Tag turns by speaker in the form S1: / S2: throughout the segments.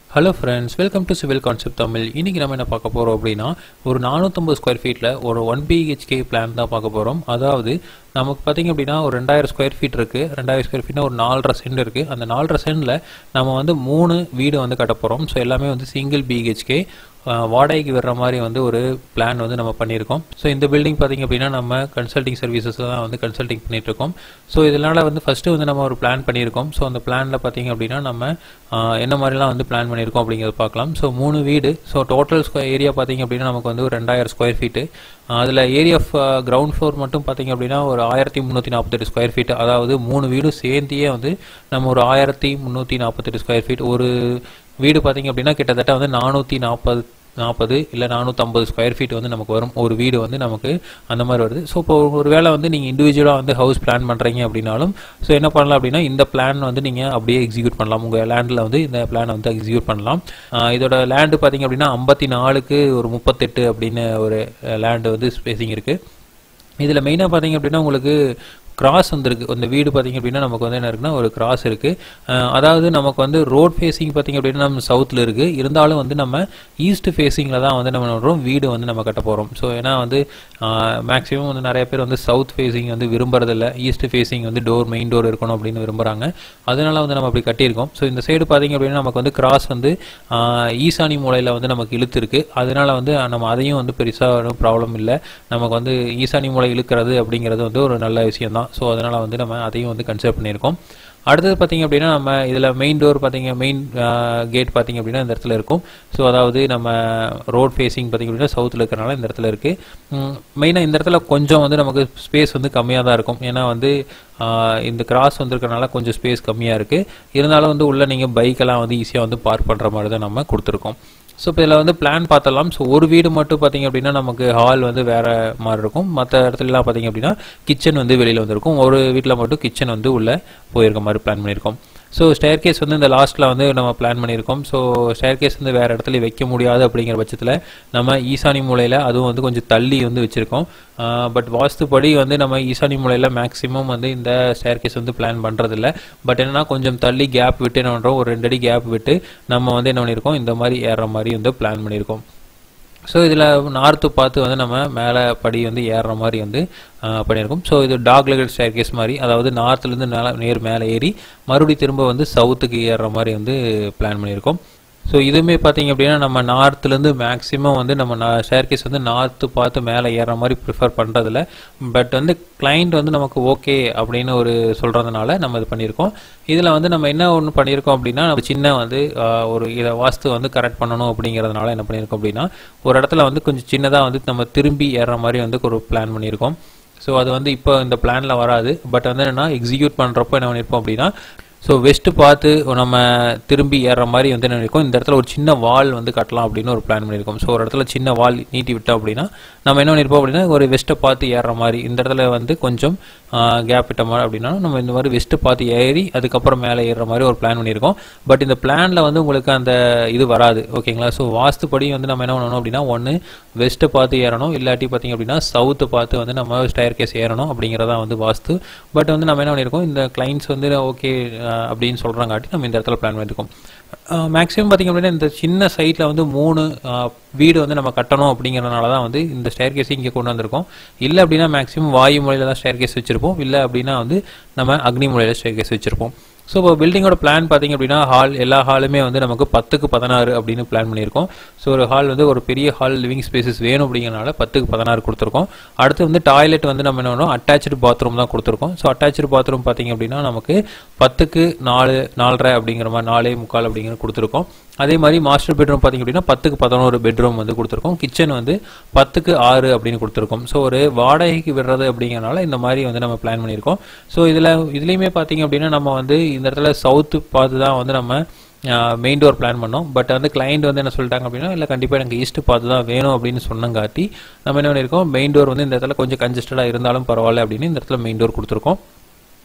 S1: hello friends welcome to civil concept Tamil இன்னைக்கு நம்ம என்ன பார்க்க போகிறோம் அப்படின்னா ஒரு நானூற்றம்பது ஸ்கொயர் ஃபீட்டில் ஒரு ஒன் பிஹெச்கே பிளான் தான் பார்க்க போகிறோம் அதாவது நமக்கு பார்த்தீங்க அப்படின்னா ஒரு ரெண்டாயிரம் ஸ்கொயர் ஃபீட் இருக்குது ரெண்டாயிரம் ஸ்கொயர் ஃபீட்னா ஒரு நாலரை சென்ட் இருக்குது அந்த நாலரை சென்டில் நம்ம வந்து மூணு வீடு வந்து கட்ட போகிறோம் ஸோ எல்லாமே வந்து சிங்கிள் பிஹெச்கே வாடகைக்கு வர்ற மாதிரி வந்து ஒரு பிளான் வந்து நம்ம பண்ணியிருக்கோம் ஸோ இந்த பில்டிங் பார்த்திங்க அப்படின்னா நம்ம கன்சல்டிங் சர்வீசஸ் தான் வந்து கன்சல்டிங் பண்ணிட்டு இருக்கோம் ஸோ இதனால் வந்து ஃபஸ்ட்டு வந்து நம்ம ஒரு பிளான் பண்ணியிருக்கோம் ஸோ அந்த பிளானில் பார்த்திங்க அப்படின்னா நம்ம ஆஹ், என்ன மாதிரிலாம் வந்து பிளான் பண்ணியிருக்கோம் அப்படிங்கிறத பார்க்கலாம் ஸோ மூணு வீடு ஸோ டோட்டல் ஸ்கொயர் ஏரியா பார்த்திங்க அப்படின்னா நமக்கு வந்து ஒரு ரெண்டாயிரம் ஸ்கொயர் ஃபீட்டு அதில் ஏரியா ஆஃப் கிரவுண்ட் ஃப்ளோர் மட்டும் பார்த்திங்க அப்படின்னா ஒரு ஆயிரத்தி முந்நூற்றி நாற்பத்தெட்டு ஸ்கொயர் ஃபீட் அதாவது மூணு வீடும் சேர்ந்தியே வந்து நம்ம ஒரு ஆயிரத்தி முந்நூற்றி நாற்பத்தெட்டு ஸ்கொயர் ஃபீட் ஒரு வீடு பார்த்தீங்க அப்படின்னா கிட்டத்தட்ட வந்து நானூற்றி நாற்பது நாற்பது இல்லை நானூற்றம்பது ஸ்கொயர் ஃபீட் வந்து நமக்கு வரும் ஒரு வீடு வந்து நமக்கு அந்த மாதிரி வருது ஸோ இப்போ ஒரு வேளை வந்து நீங்கள் இண்டிவிஜுவலாக வந்து ஹவுஸ் பிளான் பண்ணுறீங்க அப்படின்னாலும் ஸோ என்ன பண்ணலாம் அப்படின்னா இந்த பிளான் வந்து நீங்கள் அப்படியே எக்ஸிக்யூட் பண்ணலாம் உங்கள் லேண்டில் வந்து இந்த பிளானை வந்து எக்ஸிக்யூட் பண்ணலாம் ஆஹ் இதோட லேண்டு பார்த்தீங்க அப்படின்னா ஐம்பத்தி நாலுக்கு ஒரு முப்பத்தெட்டு அப்படின்னு ஒரு லேண்டு வந்து ஸ்பேசிங் இருக்குது இதில் மெயினாக பார்த்தீங்க அப்படின்னா உங்களுக்கு கிராஸ் வந்திருக்கு அந்த வீடு பார்த்தீங்க அப்படின்னா நமக்கு வந்து என்ன இருக்குன்னா ஒரு கிராஸ் இருக்குது அதாவது நமக்கு வந்து ரோட் ஃபேஸிங் பார்த்தீங்க அப்படின்னா நம்ம சவுத்தில் இருக்குது இருந்தாலும் வந்து நம்ம ஈஸ்ட் ஃபேஸிங்கில் தான் வந்து நம்ம பண்ணுறோம் வீடு வந்து நம்ம கட்ட போகிறோம் ஸோ ஏன்னா வந்து மேக்ஸிமம் வந்து நிறைய பேர் வந்து சவுத் ஃபேஸிங் வந்து விரும்புறதில்ல ஈஸ்ட் ஃபேஸிங் வந்து டோர் மெயின் டோர் இருக்கணும் அப்படின்னு விரும்புகிறாங்க அதனால வந்து நம்ம அப்படி கட்டியிருக்கோம் ஸோ இந்த சைடு பார்த்தீங்க அப்படின்னா நமக்கு வந்து கிராஸ் வந்து ஆஹ், ஈசானி மூலையில் வந்து நமக்கு இழுத்து இருக்கு அதனால வந்து நம்ம அதையும் வந்து பெருசாக ப்ராப்ளம் இல்லை நமக்கு வந்து ஈசானி மூலை இழுக்கிறது அப்படிங்கிறது வந்து ஒரு நல்ல விஷயம் தான் ஸோ அதனால வந்து நம்ம அதையும் வந்து கன்சிடர் பண்ணியிருக்கோம் அடுத்தது பார்த்தீங்க அப்படின்னா நம்ம இதில் மெயின் டோர் பார்த்தீங்க மெயின் கேட் பார்த்தீங்க அப்படின்னா இந்த இடத்துல இருக்கும் ஸோ அதாவது நம்ம ரோட் ஃபேஸிங் பார்த்தீங்க அப்படின்னா சவுத்தில் இருக்கிறனால இந்த இடத்துல இருக்குது மெயினாக இந்த இடத்துல கொஞ்சம் வந்து நமக்கு ஸ்பேஸ் வந்து கம்மியாக தான் இருக்கும் ஏன்னா வந்து ஆஹ், இந்த கிராஸ் வந்திருக்கனால கொஞ்சம் ஸ்பேஸ் கம்மியாக இருக்குது இருந்தாலும் வந்து உள்ள நீங்கள் பைக்கெல்லாம் வந்து ஈஸியாக வந்து பார்க் பண்ணுற மாதிரி தான் நம்ம கொடுத்துருக்கோம் ஸோ இப்போ இதில் வந்து பிளான் பார்த்தலாம் ஸோ ஒரு வீடு மட்டும் பார்த்தீங்க அப்படின்னா நமக்கு ஹால் வந்து வேறு மாதிரி இருக்கும் மற்ற இடத்துலலாம் பார்த்தீங்க அப்படின்னா கிச்சன் வந்து வெளியில் வந்திருக்கும் ஒரு வீட்டில் மட்டும் கிச்சன் வந்து உள்ளே போயிருக்க மாதிரி பிளான் பண்ணியிருக்கோம் ஸோ ஸ்டேர் கேஸ் வந்து இந்த லாஸ்ட்டில் வந்து நம்ம பிளான் பண்ணியிருக்கோம் ஸோ ஸ்டேர் கேஸ் வந்து வேறு இடத்துல வைக்க முடியாது அப்படிங்கிற பட்சத்தில் நம்ம ஈசானி மூலையில் அதுவும் வந்து கொஞ்சம் தள்ளி வந்து வச்சுருக்கோம் பட் வாஸ்துப்படி வந்து நம்ம ஈசானி மூலையில் மேக்ஸிமம் வந்து இந்த ஸ்டேர் கேஸ் வந்து பிளான் பண்ணுறதில்ல பட் என்னன்னா கொஞ்சம் தள்ளி கேப் விட்டு என்ன பண்ணுறோம் ஒரு ரெண்டு அடி கேப் விட்டு நம்ம வந்து என்ன பண்ணியிருக்கோம் இந்த மாதிரி ஏறுற மாதிரி வந்து பிளான் பண்ணியிருக்கோம் ஸோ இதில் நார்த்து பார்த்து வந்து நம்ம மேலே படி வந்து ஏறுற மாதிரி வந்து ஆஹ், பண்ணியிருக்கோம் ஸோ இது டாக் லெகல் ஸ்டேர் கேஸ் மாதிரி அதாவது நார்த்துலேருந்து மேலே நேர் மேலே ஏறி மறுபடியும் திரும்ப வந்து சவுத்துக்கு ஏறுற மாதிரி வந்து பிளான் பண்ணியிருக்கோம் ஸோ இதுவுமே பார்த்தீங்க அப்படின்னா நம்ம நார்த்துலேருந்து மேக்ஸிமம் வந்து நம்ம ஷேர் கேஸ் வந்து நார்த்து பார்த்து மேலே ஏறுற மாதிரி ப்ரிஃபர் பண்ணுறதில்ல பட் வந்து கிளைண்ட் வந்து நமக்கு ஓகே அப்படின்னு ஒரு சொல்கிறதுனால நம்ம இது பண்ணியிருக்கோம் இதில் வந்து நம்ம என்ன ஒன்று பண்ணியிருக்கோம் அப்படின்னா நம்ம சின்ன வந்து ஆஹ், ஒரு இதை வாஸ்து வந்து கரெக்ட் பண்ணணும் அப்படிங்கிறதுனால என்ன பண்ணியிருக்கோம் அப்படின்னா ஒரு இடத்துல வந்து கொஞ்சம் சின்னதாக வந்து நம்ம திரும்பி ஏறுற மாதிரி வந்து ஒரு பிளான் பண்ணியிருக்கோம் ஸோ அது வந்து இப்போ இந்த பிளானில் வராது பட் வந்து என்னென்னா எக்ஸிக்யூட் பண்ணுறப்போ என்ன பண்ணியிருப்போம் அப்படின்னா ஸோ வெஸ்ட்டு பார்த்து நம்ம திரும்பி ஏறுற மாதிரி வந்து என்ன பண்ணியிருக்கோம் இந்த இடத்துல ஒரு சின்ன வால் வந்து கட்டலாம் அப்படின்னு ஒரு பிளான் பண்ணியிருக்கோம் ஸோ ஒரு இடத்துல சின்ன வால் நீட்டி விட்டோம் அப்படின்னா நம்ம என்ன பண்ணியிருப்போம் அப்படின்னா ஒரு வெஸ்ட்டை பார்த்து ஏறுற மாதிரி இந்த இடத்துல வந்து கொஞ்சம் கேப் விட்ட மாதிரி அப்படின்னா நம்ம இந்த மாதிரி வெஸ்ட்டு பார்த்து ஏறி அதுக்கப்புறம் மேலே ஏறுற மாதிரி ஒரு பிளான் பண்ணியிருக்கோம் பட் இந்த பிளானில் வந்து உங்களுக்கு அந்த இது வராது ஓகேங்களா ஸோ வாஸ்துப்படி வந்து நம்ம என்ன பண்ணணும் அப்படின்னா ஒன்று வெஸ்ட்டை பார்த்து ஏறணும் இல்லாட்டி பார்த்தீங்க அப்படின்னா சவுத்தை பார்த்து வந்து நம்ம ஸ்டயர் கேஸ் ஏறணும் அப்படிங்கிறதா வந்து வாஸ்து பட் வந்து நம்ம என்ன பண்ணியிருக்கோம் இந்த கிளைண்ட்ஸ் வந்து ஓகே அப்படின்னு சொல்கிறாங்காட்டி நம்ம இந்த இடத்துல பிளான் பண்ணியிருக்கோம் மேக்ஸிமம் பார்த்திங்க அப்படின்னா இந்த சின்ன சைட்டில் வந்து மூணு அஹ், வீடு வந்து நம்ம கட்டணும் அப்படிங்கிறதுனால தான் வந்து இந்த ஸ்டேர் கேஸ் இங்கே கொண்டு வந்திருக்கோம் இல்லை அப்படின்னா மேக்ஸிமம் வாயு முறையில் தான் ஸ்டேர் கேஸ் வச்சுருப்போம் இல்லை அப்படின்னா வந்து நம்ம அக்னி முறையில் ஸ்டேர் கேஸ் வச்சுருப்போம் ஸோ இப்போ பில்டிங்கோட பிளான் பார்த்தீங்க அப்படின்னா ஹால் எல்லா ஹாலுமே வந்து நமக்கு பத்துக்கு பதினாறு அப்படின்னு பிளான் பண்ணியிருக்கோம் ஸோ ஒரு ஹால் வந்து ஒரு பெரிய ஹால் லிவிங் ஸ்பேசஸ் வேணும் அப்படிங்கிறனால பத்துக்கு பதினாறு கொடுத்துருக்கோம் அடுத்து வந்து டாய்லெட் வந்து நம்ம என்ன பண்ணோம் அட்டாச்சு பாத்ரூம் தான் கொடுத்துருக்கோம் ஸோ அட்டாச்சு பாத்ரூம் பார்த்தீங்க அப்படின்னா நமக்கு பத்துக்கு நாலு நாலரை அப்படிங்கிற மாதிரி நாலே முக்கால் அப்படிங்கிற கொடுத்துருக்கோம் அதே மாதிரி மாஸ்டர் பெட்ரூம் பார்த்தீங்க அப்படின்னா பத்துக்கு பதினோரு பெட்ரூம் வந்து கொடுத்துருக்கோம் கிச்சன் வந்து பத்துக்கு ஆறு அப்படின்னு கொடுத்துருக்கோம் ஸோ ஒரு வாடகைக்கு விடுறது அப்படிங்கிறனால இந்த மாதிரி வந்து நம்ம பிளான் பண்ணியிருக்கோம் ஸோ இதில் இதுலேயுமே பார்த்தீங்க அப்படின்னா நம்ம வந்து இந்த இடத்துல சவுத்து பார்த்து தான் வந்து நம்ம மெயின் டோர் பிளான் பண்ணோம் பட் வந்து கிளைண்ட் வந்து என்ன சொல்லிட்டாங்க அப்படின்னா இல்லை கண்டிப்பாக எனக்கு ஈஸ்ட் பார்த்து தான் வேணும் அப்படின்னு சொன்னங்காட்டி நம்ம என்ன பண்ணியிருக்கோம் மெயின் டோர் வந்து இந்த இடத்துல கொஞ்சம் கன்ஜஸ்டடாக இருந்தாலும் பரவாயில்ல அப்படின்னு இந்த இடத்துல மெயின் டோர் கொடுத்துருக்கோம்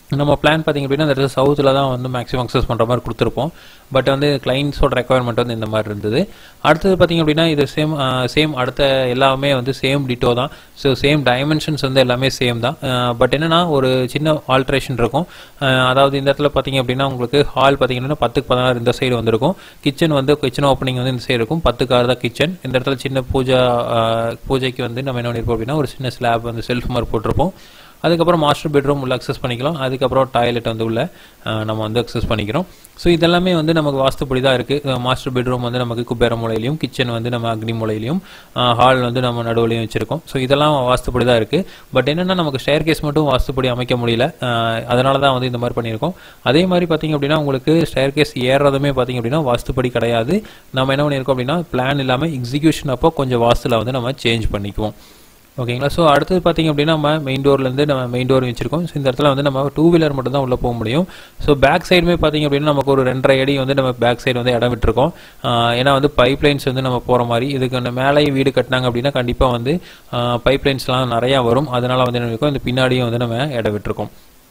S1: நம்ம பிளான் பார்த்திங்க அப்படின்னா அந்த இடத்துல சவுத்தில் தான் வந்து மேக்ஸிமம் அக்சஸ் பண்ணுற மாதிரி கொடுத்துருப்போம் பட் வந்து கிளைண்ட்ஸோட ரெக்குவயர்மெண்ட் வந்து இந்த மாதிரி இருந்தது அடுத்தது பார்த்திங்க அப்படின்னா இது சேம் சேம் அடுத்த எல்லாமே வந்து சேம் டிட்டோ தான் ஸோ சேம் டைமென்ஷன்ஸ் வந்து எல்லாமே சேம் தான் பட் என்னென்னா ஒரு சின்ன ஆல்ட்ரேஷன் இருக்கும் அதாவது இந்த இடத்துல பார்த்திங்க அப்படின்னா உங்களுக்கு ஹால் பார்த்திங்கன்னா பத்துக்கு பதினாறு இந்த சைடு வந்திருக்கும் கிச்சன் வந்து கிச்சன் ஓப்பனிங் வந்து இந்த சைடு இருக்கும் பத்துக்கு ஆறு தான் கிச்சன் இந்த இடத்துல சின்ன பூஜா பூஜைக்கு வந்து நம்ம என்ன பண்ணியிருப்போம் அப்படின்னா ஒரு சின்ன ஸ்லாப் வந்து செல்ஃப் மாதிரி போட்டிருப்போம் அதுக்கப்புறம் மாஸ்டர் பெட்ரூம் உள்ள அக்சஸ் பண்ணிக்கலாம் அதுக்கப்புறம் டாய்லெட் வந்து உள்ள நம்ம வந்து அக்சஸ் பண்ணிக்கிறோம் ஸோ இதெல்லாமே வந்து நமக்கு வாஸ்துப்படி தான் இருக்குது மாஸ்டர் பெட்ரூம் வந்து நமக்கு குபேர மூலையிலையும் கிச்சன் வந்து நம்ம அக்னி மூலையிலையும் ஹால் வந்து நம்ம நடுவுலையும் வச்சுருக்கோம் ஸோ இதெல்லாம் வாஸ்துப்படி தான் இருக்குது பட் என்னென்னா நமக்கு ஸ்டேர் கேஸ் மட்டும் வாஸ்துப்படி அமைக்க முடியல அதனால தான் வந்து இந்த மாதிரி பண்ணியிருக்கோம் அதே மாதிரி பார்த்திங்க அப்படின்னா உங்களுக்கு ஸ்டேர் கேஸ் ஏறுறதுமே பார்த்திங்க அப்படின்னா வாஸ்துப்படி கிடையாது நம்ம என்ன பண்ணியிருக்கோம் அப்படின்னா பிளான் இல்லாமல் எக்ஸிக்யூஷன் அப்போ கொஞ்சம் வாஸ்துல வந்து நம்ம சேஞ்ச் பண்ணிக்குவோம் ஓகேங்களா ஸோ அடுத்தது பார்த்திங்க அப்படின்னா நம்ம மெயின் டோர்லேருந்து நம்ம மெயின் டோர் வச்சிருக்கோம் ஸோ இந்த இடத்துல வந்து நம்ம டூ வீலர் மட்டும் தான் உள்ளே போக முடியும் ஸோ பேக் சைடுமே பார்த்திங்க அப்படின்னா நமக்கு ஒரு ரெண்டரை அடி வந்து நம்ம பேக் சைடு வந்து இடம் விட்டுருக்கோம் ஏன்னா வந்து பைப் லைன்ஸ் வந்து நம்ம போகிற மாதிரி இதுக்கு மேலேயும் வீடு கட்டினாங்க அப்படின்னா கண்டிப்பாக வந்து பைப் லைன்ஸ்லாம் நிறையா வரும் அதனால் வந்து என்ன இருக்கும் இந்த பின்னாடியும் வந்து நம்ம இடம் விட்டுருக்கோம்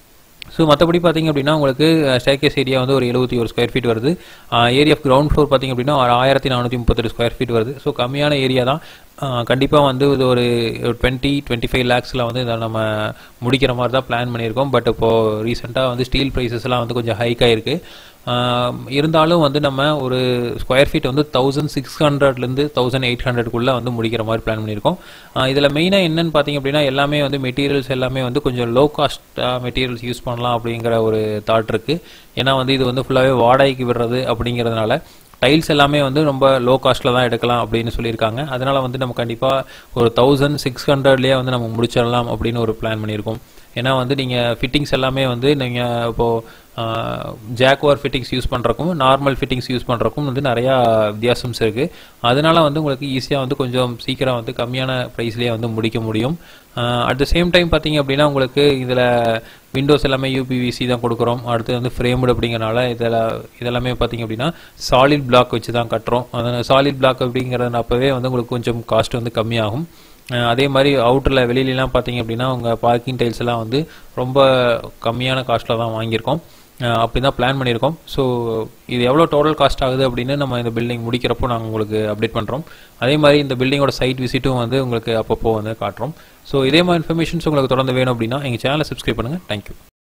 S1: ஸோ மற்றபடி பார்த்திங்க அப்படின்னா உங்களுக்கு ஸ்டேக்கேஸ் ஏரியா வந்து ஒரு எழுபத்தி ஒரு ஸ்கொயர் ஃபீட் வருது ஏரியா ஆஃப் கிரவுண்ட் ஃப்ளோர் பார்த்திங்க அப்படின்னா ஒரு ஆயிரத்தி நானூற்றி முப்பத்தெட்டு ஸ்கொயர் ஃபீட் வருது ஸோ கம்மியான ஏரியா தான் கண்டிப்பாக வந்து இது ஒரு டுவெண்ட்டி டுவெண்ட்டி ஃபைவ் லேக்ஸில் வந்து இதை நம்ம முடிக்கிற மாதிரி தான் பிளான் பண்ணியிருக்கோம் பட் இப்போது ரீசெண்டாக வந்து ஸ்டீல் ப்ரைஸஸ்லாம் வந்து கொஞ்சம் ஹைக் ஆகிருக்கு இருந்தாலும் வந்து நம்ம ஒரு ஸ்கொயர் ஃபீட் வந்து தௌசண்ட் சிக்ஸ் ஹண்ட்ரட்லேருந்து தௌசண்ட் எயிட் ஹண்ட்ரட்குள்ளே வந்து முடிக்கிற மாதிரி பிளான் பண்ணியிருக்கோம் இதில் மெயினாக என்னன்னு பார்த்தீங்க அப்படின்னா எல்லாமே வந்து மெட்டீரியல்ஸ் எல்லாமே வந்து கொஞ்சம் லோ காஸ்ட் மெட்டீரியல்ஸ் யூஸ் பண்ணலாம் அப்படிங்கிற ஒரு தாட் இருக்குது ஏன்னா வந்து இது வந்து ஃபுல்லாகவே வாடகைக்கு விடுறது அப்படிங்கிறதுனால டைல்ஸ் எல்லாமே வந்து ரொம்ப லோ காஸ்ட்டில் தான் எடுக்கலாம் அப்படின்னு சொல்லியிருக்காங்க அதனால் வந்து நம்ம கண்டிப்பாக ஒரு தௌசண்ட் சிக்ஸ் ஹண்ட்ரட்லேயே வந்து நம்ம முடிச்சிடலாம் அப்படின்னு ஒரு பிளான் பண்ணியிருக்கோம் ஏன்னா வந்து நீங்கள் ஃபிட்டிங்ஸ் எல்லாமே வந்து நீங்கள் இப்போது ஜாக்வார் ஃபிட்டிங்ஸ் யூஸ் பண்ணுறக்கும் நார்மல் ஃபிட்டிங்ஸ் யூஸ் பண்ணுறக்கும் வந்து நிறையா வித்தியாசம்ஸ் இருக்குது அதனால வந்து உங்களுக்கு ஈஸியாக வந்து கொஞ்சம் சீக்கிரம் வந்து கம்மியான ப்ரைஸ்லேயே வந்து முடிக்க முடியும் அட் த சேம் டைம் பார்த்தீங்க அப்படின்னா உங்களுக்கு இதில் விண்டோஸ் எல்லாமே யூபிவிசி தான் கொடுக்குறோம் அடுத்து வந்து ஃப்ரேம்டு அப்படிங்கிறனால இதில் இதெல்லாமே பார்த்தீங்க அப்படின்னா சாலிட் பிளாக் வச்சு தான் கட்டுறோம் அதனால் சாலிட் பிளாக் அப்படிங்கிறது அப்போவே வந்து உங்களுக்கு கொஞ்சம் காஸ்ட் வந்து கம்மியாகும் அதே மாதிரி அவுட்டரில் வெளியிலலாம் பார்த்தீங்க அப்படின்னா உங்கள் பார்க்கிங் டைல்ஸ் எல்லாம் வந்து ரொம்ப கம்மியான காஸ்ட்டில் தான் வாங்கியிருக்கோம் அப்படி தான் பிளான் பண்ணியிருக்கோம் ஸோ இது எவ்வளோ டோட்டல் காஸ்ட் ஆகுது அப்படின்னு நம்ம இந்த பில்டிங் முடிக்கிறப்போ நாங்கள் உங்களுக்கு அப்டேட் பண்ணுறோம் அதே மாதிரி இந்த பில்டிங்கோட சைட் விசிட்டும் வந்து உங்களுக்கு அப்பப்போ வந்து காட்டுறோம் ஸோ இதே மாதிரி இன்ஃபர்மேஷன்ஸ் உங்களுக்கு தொடர்ந்து வேணும் அப்படின்னா எங்கள் சேனலை சப்ஸ்கிரைப் பண்ணுங்கள் தேங்க்யூ